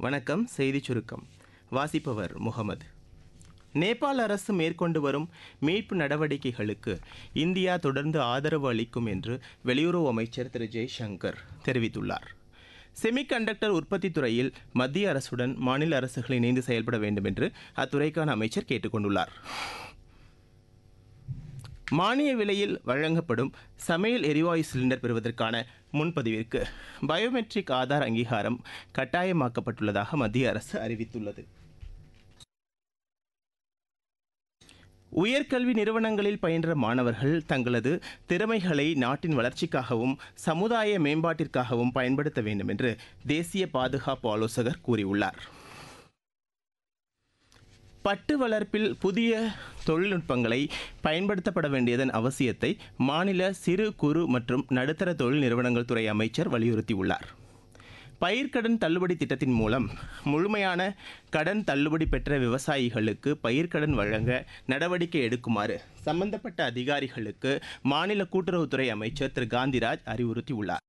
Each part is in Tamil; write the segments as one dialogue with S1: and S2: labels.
S1: வணக்கம் செய்திச் சுருக்கம் வாசிப்பவர் முகமது நேபாள அரசு மேற்கொண்டு வரும் மீட்பு நடவடிக்கைகளுக்கு இந்தியா தொடர்ந்து ஆதரவு அளிக்கும் என்று வெளியுறவு அமைச்சர் திரு ஜெய்சங்கர் தெரிவித்துள்ளார் செமிகண்டக்டர் உற்பத்தி துறையில் மத்திய அரசுடன் மாநில அரசுகள் இணைந்து செயல்பட வேண்டும் என்று அத்துறைக்கான அமைச்சர் கேட்டுக்கொண்டுள்ளார் மானிய விலையில் வழங்கப்படும் சமையல் எரிவாயு சிலிண்டர் பெறுவதற்கான முன்பதிவிற்கு பயோமெட்ரிக் ஆதார் அங்கீகாரம் கட்டாயமாக்கப்பட்டுள்ளதாக மத்திய அரசு அறிவித்துள்ளது உயர்கல்வி நிறுவனங்களில் பயின்ற மாணவர்கள் தங்களது திறமைகளை நாட்டின் வளர்ச்சிக்காகவும் சமுதாய மேம்பாட்டிற்காகவும் பயன்படுத்த வேண்டும் என்று தேசிய பாதுகாப்பு ஆலோசகர் கூறியுள்ளார் பட்டு வளர்ப்பில் புதிய தொழில்நுட்பங்களை பயன்படுத்தப்பட வேண்டியதன் அவசியத்தை மாநில சிறு குறு மற்றும் நடுத்தர தொழில் நிறுவனங்கள் துறை அமைச்சர் வலியுறுத்தியுள்ளார் பயிர்க்கடன் தள்ளுபடி திட்டத்தின் மூலம் முழுமையான கடன் தள்ளுபடி பெற்ற விவசாயிகளுக்கு பயிர்க்கடன் வழங்க நடவடிக்கை எடுக்குமாறு சம்பந்தப்பட்ட அதிகாரிகளுக்கு மாநில கூட்டுறவுத்துறை அமைச்சர் திரு காந்திராஜ் அறிவுறுத்தியுள்ளார்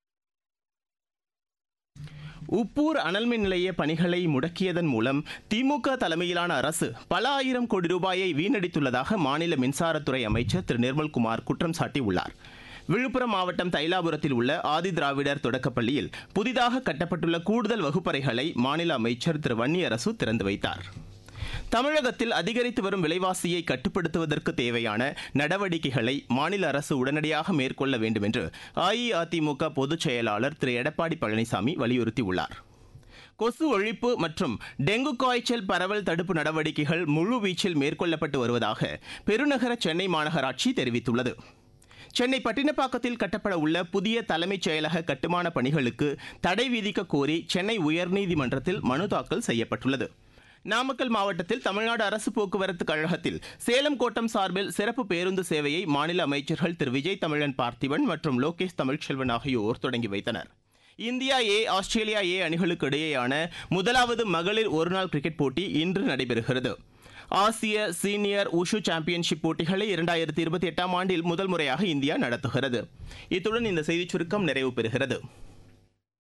S1: உப்பூர் அனல்மின் நிலைய பணிகளை முடக்கியதன் மூலம் திமுக தலைமையிலான அரசு பல ஆயிரம் கோடி ரூபாயை வீணடித்துள்ளதாக மாநில மின்சாரத்துறை அமைச்சர் திரு நிர்மல்குமார் குற்றம் சாட்டியுள்ளார் விழுப்புரம் மாவட்டம் தைலாபுரத்தில் உள்ள ஆதி திராவிடர் தொடக்கப்பள்ளியில் புதிதாக கட்டப்பட்டுள்ள கூடுதல் வகுப்பறைகளை மாநில அமைச்சர் திரு வன்னியரசு திறந்து வைத்தார் தமிழகத்தில் அதிகரித்து வரும் விலைவாசியை கட்டுப்படுத்துவதற்கு தேவையான நடவடிக்கைகளை மாநில அரசு உடனடியாக மேற்கொள்ள வேண்டும் என்று அஇஅதிமுக பொதுச் செயலாளர் திரு எடப்பாடி பழனிசாமி வலியுறுத்தியுள்ளார் கொசு ஒழிப்பு மற்றும் டெங்கு காய்ச்சல் பரவல் தடுப்பு நடவடிக்கைகள் முழுவீச்சில் மேற்கொள்ளப்பட்டு வருவதாக பெருநகர சென்னை மாநகராட்சி தெரிவித்துள்ளது சென்னை பட்டினப்பாக்கத்தில் கட்டப்பட உள்ள புதிய தலைமைச் செயலக கட்டுமான பணிகளுக்கு தடை விதிக்க கோரி சென்னை உயர்நீதிமன்றத்தில் மனு தாக்கல் செய்யப்பட்டுள்ளது நாமக்கல் மாவட்டத்தில் தமிழ்நாடு அரசு போக்குவரத்து கழகத்தில் சேலம் கோட்டம் சார்பில் சிறப்பு பேருந்து சேவையை மாநில அமைச்சர்கள் திரு விஜய் தமிழன் பார்த்திபன் மற்றும் லோகேஷ் தமிழ்ச்செல்வன் ஆகியோர் தொடங்கி வைத்தனர் இந்தியா ஏ ஆஸ்திரேலியா ஏ அணிகளுக்கு இடையேயான முதலாவது மகளிர் ஒருநாள் கிரிக்கெட் போட்டி இன்று நடைபெறுகிறது ஆசிய சீனியர் உஷு சாம்பியன்ஷிப் போட்டிகளை இரண்டாயிரத்தி இருபத்தி எட்டாம் ஆண்டில் முதல் முறையாக இந்தியா நடத்துகிறது இத்துடன் இந்த செய்திச் சுருக்கம் நிறைவு பெறுகிறது